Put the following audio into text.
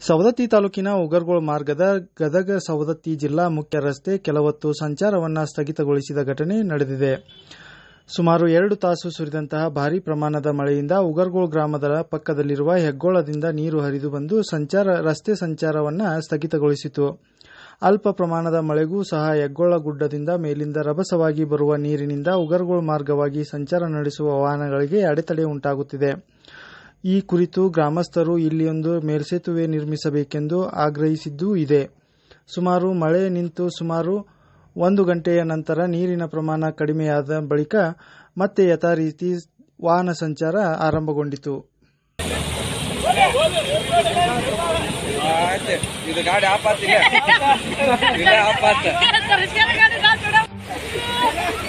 ಸವದತ್ತಿ ತಾಲೂಕಿನ ಉಗರ್ಗೋಳ ಮಾರ್ಗದ ಗದಗ ಸವದತ್ತಿ ಜಿಲ್ಲಾ ಮುಖ್ಯ ರಸ್ತೆ ಕೆಲವೊತ್ತು ಸಂಚಾರವನ್ನು ಸ್ಥಗಿತಗೊಳಿಸಿದ ಘಟನೆ ನಡೆದಿದೆ ಸುಮಾರು ಎರಡು ತಾಸು ಸುರಿದಂತಹ ಭಾರೀ ಪ್ರಮಾಣದ ಮಳೆಯಿಂದ ಉಗರ್ಗೋಳ ಗ್ರಾಮದ ಪಕ್ಕದಲ್ಲಿರುವ ಹೆಗ್ಗೋಳದಿಂದ ನೀರು ಹರಿದು ಬಂದು ಸಂಚಾರ ರಸ್ತೆ ಸಂಚಾರವನ್ನು ಸ್ಥಗಿತಗೊಳಿಸಿತು ಅಲ್ಪ ಪ್ರಮಾಣದ ಮಳೆಗೂ ಸಹ ಹೆಗ್ಗೋಳ ಗುಡ್ಡದಿಂದ ಮೇಲಿಂದ ರಭಸವಾಗಿ ಬರುವ ನೀರಿನಿಂದ ಉಗರ್ಗೋಳ ಮಾರ್ಗವಾಗಿ ಸಂಚಾರ ನಡೆಸುವ ವಾಹನಗಳಿಗೆ ಅಡೆತಡೆ ಉಂಟಾಗುತ್ತಿದೆ ಈ ಕುರಿತು ಗ್ರಾಮಸ್ಥರು ಇಲ್ಲಿಯೊಂದು ಮೇಲ್ಸೇತುವೆ ನಿರ್ಮಿಸಬೇಕೆಂದು ಆಗ್ರಹಿಸಿದ್ದೂ ಇದೆ ಸುಮಾರು ಮಳೆ ನಿಂತು ಸುಮಾರು ಒಂದು ಗಂಟೆಯ ನಂತರ ನೀರಿನ ಪ್ರಮಾಣ ಕಡಿಮೆಯಾದ ಬಳಿಕ ಮತ್ತೆ ಯಥಾರೀತಿ ವಾಹನ ಸಂಚಾರ ಆರಂಭಗೊಂಡಿತು ಆಯ್ತು ಇದು ಗಾಡಿ ಆಪಾತ್ ಇಲ್ಲ ಇಲ್ಲ ಆಪಾತ್ ಸರ್ಕಾರ ಗಾಡಿ ನಾನ್ ಬಿಡ